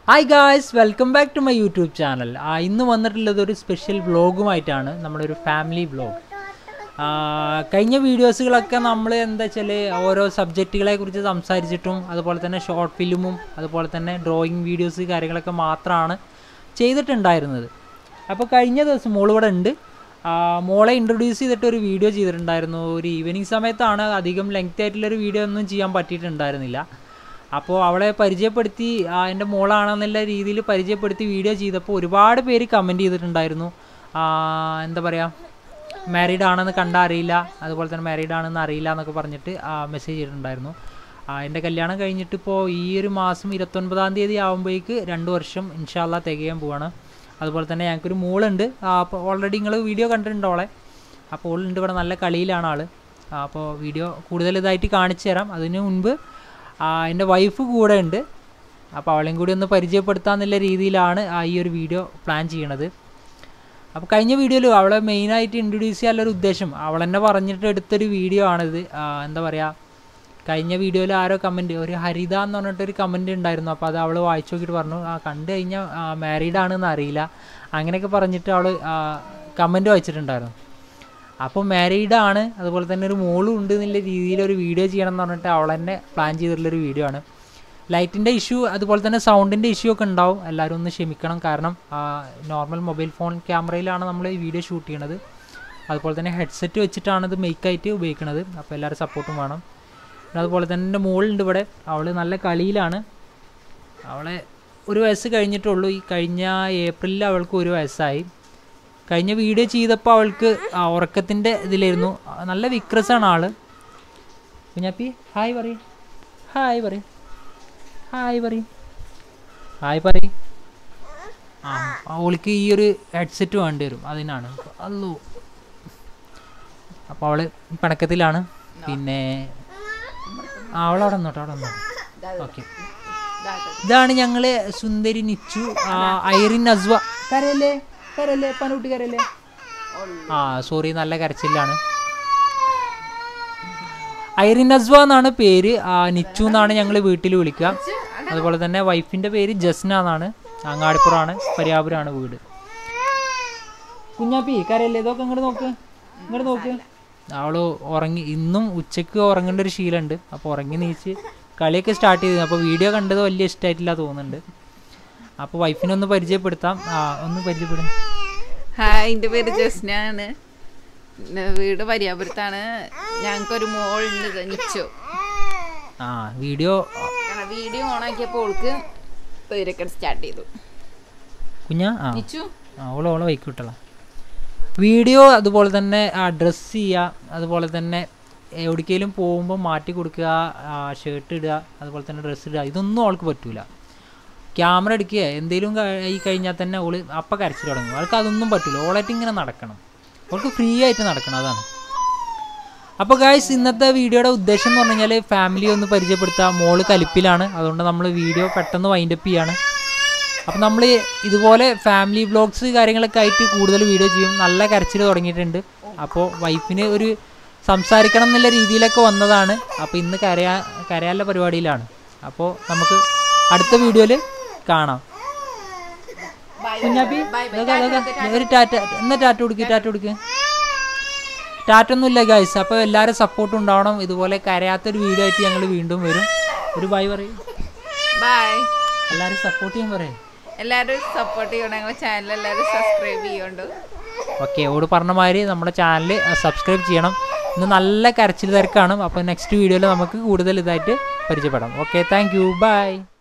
hi guys welcome back to my YouTube channel ഇന്ന് വന്നിട്ടുള്ളത് ഒരു സ്പെഷ്യൽ വ്ളോഗുമായിട്ടാണ് നമ്മളൊരു ഫാമിലി വ്ളോഗ് കഴിഞ്ഞ വീഡിയോസുകളൊക്കെ നമ്മൾ എന്താ വെച്ചാൽ ഓരോ സബ്ജക്റ്റുകളെ കുറിച്ച് സംസാരിച്ചിട്ടും അതുപോലെ തന്നെ ഷോർട്ട് ഫിലിമും അതുപോലെ തന്നെ ഡ്രോയിങ് വീഡിയോസ് കാര്യങ്ങളൊക്കെ മാത്രമാണ് ചെയ്തിട്ടുണ്ടായിരുന്നത് അപ്പോൾ കഴിഞ്ഞ ദിവസം മോളിവിടെ ഉണ്ട് ആ, മോളെ ഇൻട്രൊഡ്യൂസ് ചെയ്തിട്ട് ഒരു വീഡിയോ ചെയ്തിട്ടുണ്ടായിരുന്നു ഒരു ഈവനിങ് സമയത്താണ് അധികം ലെങ്ത് ആയിട്ടുള്ളൊരു വീഡിയോ ഒന്നും ചെയ്യാൻ പറ്റിയിട്ടുണ്ടായിരുന്നില്ല അപ്പോൾ അവളെ പരിചയപ്പെടുത്തി ആ, എൻ്റെ മോളാണെന്നുള്ള രീതിയിൽ പരിചയപ്പെടുത്തി വീഡിയോ ചെയ്തപ്പോൾ ഒരുപാട് പേര് കമൻറ്റ് ചെയ്തിട്ടുണ്ടായിരുന്നു ആ, എന്താ പറയുക മാരീഡ് ആണെന്ന് കണ്ടാൽ അറിയില്ല അതുപോലെ തന്നെ മാരീഡ് ആണെന്ന് അറിയില്ല എന്നൊക്കെ പറഞ്ഞിട്ട് മെസ്സേജ് ചെയ്തിട്ടുണ്ടായിരുന്നു ആ, എൻ്റെ കല്യാണം കഴിഞ്ഞിട്ട് ഇപ്പോൾ ഈ ഒരു മാസം ഇരുപത്തൊൻപതാം തീയതി ആകുമ്പോഴേക്ക് രണ്ട് വർഷം ഇൻഷാല്ല തികയാൻ പോവാണ് അതുപോലെ തന്നെ ഞങ്ങൾക്കൊരു മോളുണ്ട് ആ, അപ്പോൾ ഓൾറെഡി നിങ്ങൾ വീഡിയോ കണ്ടിട്ടുണ്ട് അവളെ അപ്പോൾ ഓളുണ്ട് ഇവിടെ നല്ല കളിയിലാണ് ആൾ അപ്പോൾ വീഡിയോ കൂടുതൽ ഇതായിട്ട് കാണിച്ചു തരാം അതിന് മുൻപ് ആ, എൻ്റെ വൈഫ് കൂടെ ഉണ്ട് അപ്പോൾ അവളെയും കൂടി ഒന്ന് പരിചയപ്പെടുത്താന്നുള്ള രീതിയിലാണ് ആ ഈ ഒരു വീഡിയോ പ്ലാൻ ചെയ്യണത് അപ്പോൾ കഴിഞ്ഞ വീഡിയോയിൽ അവളെ മെയിനായിട്ട് ഇൻട്രൊഡ്യൂസ് ചെയ്യാനുള്ളൊരു ഉദ്ദേശം അവൾ തന്നെ പറഞ്ഞിട്ട് എടുത്തൊരു വീഡിയോ ആണിത് ആ, എന്താ പറയുക കഴിഞ്ഞ വീഡിയോയിൽ ആരോ കമൻറ്റ് ഒരു ഹരിത എന്ന് പറഞ്ഞിട്ടൊരു കമൻറ്റ് ഉണ്ടായിരുന്നു അപ്പോൾ അത് അവൾ വായിച്ചു നോക്കിയിട്ട് പറഞ്ഞു ആ കണ്ടു കഴിഞ്ഞാൽ മാരീഡ് ആണെന്ന് അറിയില്ല അങ്ങനെയൊക്കെ പറഞ്ഞിട്ട് അവൾ കമൻറ്റ് വായിച്ചിട്ടുണ്ടായിരുന്നു അപ്പോൾ മാരീഡ് ആണ് അതുപോലെ തന്നെ ഒരു മോളും ഉണ്ട് എന്നുള്ള രീതിയിൽ ഒരു വീഡിയോ ചെയ്യണം എന്ന് പറഞ്ഞിട്ട് അവൾ തന്നെ പ്ലാൻ ചെയ്തിട്ടുള്ളൊരു വീഡിയോ ആണ് ലൈറ്റിൻ്റെ ഇഷ്യൂ അതുപോലെ തന്നെ സൗണ്ടിൻ്റെ ഇഷ്യൂ ഒക്കെ ഉണ്ടാവും എല്ലാവരും ഒന്ന് ക്ഷമിക്കണം കാരണം നോർമൽ മൊബൈൽ ഫോൺ ക്യാമറയിലാണ് നമ്മൾ ഈ വീഡിയോ ഷൂട്ട് ചെയ്യണത് അതുപോലെ തന്നെ ഹെഡ്സെറ്റ് വെച്ചിട്ടാണ് ഇത് മേക്കായിട്ട് ഉപയോഗിക്കുന്നത് അപ്പോൾ എല്ലാവരും സപ്പോർട്ടും വേണം പിന്നെ അതുപോലെ തന്നെ എൻ്റെ മോളുണ്ട് ഇവിടെ അവൾ നല്ല കളിയിലാണ് അവളെ ഒരു വയസ്സ് കഴിഞ്ഞിട്ടുള്ളൂ ഈ കഴിഞ്ഞ ഏപ്രിലിൽ അവൾക്ക് ഒരു വയസ്സായി കഴിഞ്ഞ വീഡിയോ ചെയ്തപ്പോൾ അവൾക്ക് ആ ഉറക്കത്തിൻ്റെ ഇതിലായിരുന്നു ആ, നല്ല വിക്രസാണ് ആള് കുഞ്ഞാപ്പി ഹായ് പറയും ഹായ് പറയും ഹായ് പറയും ഹായ് പറയും ആ അവൾക്ക് ഈ ഒരു ഹെഡ്സെറ്റ് വേണ്ടി വരും അതിനാണ് അല്ലോ അപ്പോൾ അവള് പിണക്കത്തിലാണ് പിന്നെ ആ അവളവിടെ നിന്നോട്ടെ അവിടെ നിന്നോട്ടെ ഓക്കെ ഇതാണ് ഞങ്ങള് സുന്ദരി നിച്ചു ആ, ഐറിൻ നസ്വ കരയല്ലേ കരയല്ലേ പനൂട്ടി കരയല്ലേ ആ സോറി നല്ല കരച്ചിലാണ് ഐറിൻ നസ്വ എന്നാണ് പേര് ആ, നിച്ചു എന്നാണ് ഞങ്ങൾ വീട്ടിൽ വിളിക്കുക അതുപോലെ തന്നെ വൈഫിന്റെ പേര് ജസ്ന എന്നാണ് അങ്ങാടിപ്പുറമാണ് പരിയാപുരമാണ് വീട് കുഞ്ഞാപ്പി കരയല്ലേ ഇതൊക്കെ ഇങ്ങോട്ട് നോക്ക് ഇങ്ങോട്ട് നോക്ക് അവള് ഉറങ്ങി ഇന്നും ഉച്ചയ്ക്ക് ഉറങ്ങേണ്ട ഒരു ശീലമുണ്ട് അപ്പോൾ ഉറങ്ങി നീച്ച് കളിയൊക്കെ സ്റ്റാർട്ട് ചെയ്തു അപ്പോൾ വീഡിയോ കണ്ടത് വലിയ ഇഷ്ടമായിട്ടില്ല തോന്നുന്നുണ്ട് അപ്പോൾ വൈഫിനെ ഒന്ന് പരിചയപ്പെടുത്താം ആ ഒന്ന് പരിചയപ്പെടും ഹായ് എൻ്റെ പേര് ജസ്നാണ് പിന്നെ വീട് പരിയാപുരത്താണ് ഞങ്ങൾക്കൊരു മോളുണ്ട് നിച്ചു ആ വീഡിയോ കാരണം വീഡിയോ ഓണാക്കിയപ്പോൾ ഓൾക്ക് പേരൊക്കെ സ്റ്റാർട്ട് ചെയ്തു കുഞ്ഞാ ആ നിച്ചു ആ, ഓളെ ഓളെ വൈക്ക് വിട്ടള വീഡിയോ അതുപോലെ തന്നെ ആ ഡ്രസ്സ് ചെയ്യുക അതുപോലെ തന്നെ എവിടേക്കെങ്കിലും പോകുമ്പോൾ മാറ്റി കൊടുക്കുക ഷർട്ട് ഇടുക അതുപോലെ തന്നെ ഡ്രസ്സ് ഇടുക ഇതൊന്നും അവൾക്ക് പറ്റൂല ക്യാമറ എടുക്കുക എന്തെങ്കിലും ഈ കഴിഞ്ഞാൽ തന്നെ ഓള് അപ്പം കരച്ചിൽ തുടങ്ങും അവൾക്ക് അതൊന്നും പറ്റില്ല ഓളായിട്ട് ഇങ്ങനെ നടക്കണം അവൾക്ക് ഫ്രീ ആയിട്ട് നടക്കണം അതാണ് അപ്പോൾ ഗായ്സ് ഇന്നത്തെ വീഡിയോയുടെ ഉദ്ദേശം എന്ന് പറഞ്ഞു കഴിഞ്ഞാൽ ഫാമിലി ഒന്ന് പരിചയപ്പെടുത്തുക മോള് കലിപ്പിലാണ് അതുകൊണ്ട് നമ്മൾ വീഡിയോ പെട്ടെന്ന് വൈൻഡപ്പ് ചെയ്യാണ് അപ്പം നമ്മൾ ഇതുപോലെ ഫാമിലി വ്ളോഗ്സ് കാര്യങ്ങളൊക്കെ ആയിട്ട് കൂടുതൽ വീഡിയോ ചെയ്യും നല്ല കരച്ചിൽ തുടങ്ങിയിട്ടുണ്ട് അപ്പോൾ വൈഫിന് ഒരു സംസാരിക്കണം എന്നുള്ള രീതിയിലൊക്കെ വന്നതാണ് അപ്പോൾ ഇന്ന് കരയാ കരയാനുള്ള പരിപാടിയിലാണ് അപ്പോൾ നമുക്ക് അടുത്ത വീഡിയോയിൽ കാണാം കുഞ്ഞാപ്പി ഇതൊക്കെ ഇതൊക്കെ ഒരു ടാറ്റ എന്നാ ടാറ്റ കൊടുക്ക് ടാറ്റ കൊടുക്ക് ടാറ്റ ഒന്നുമില്ല ഗൈസ് അപ്പോൾ എല്ലാവരും സപ്പോർട്ട് ഉണ്ടാവണം ഇതുപോലെ കരയാത്തൊരു വീഡിയോ ആയിട്ട് ഞങ്ങൾ വീണ്ടും വരും ഒരു ബൈ പറയും ബൈ എല്ലാവരും സപ്പോർട്ട് ചെയ്യാൻ പറയും എല്ലാവരും സപ്പോർട്ട് ചെയ്യണം ഞങ്ങളുടെ ചാനൽ എല്ലാവരും സബ്സ്ക്രൈബ് ചെയ്യുന്നുണ്ട് ഓക്കെ ഓട് പറഞ്ഞ മാതിരി നമ്മുടെ ചാനൽ സബ്സ്ക്രൈബ് ചെയ്യണം ഇന്ന് നല്ല കരച്ചിൽ തിരക്കാണ് അപ്പോൾ നെക്സ്റ്റ് വീഡിയോയിൽ നമുക്ക് കൂടുതൽ ഇതായിട്ട് പരിചയപ്പെടാം ഓക്കെ താങ്ക് യു ബൈ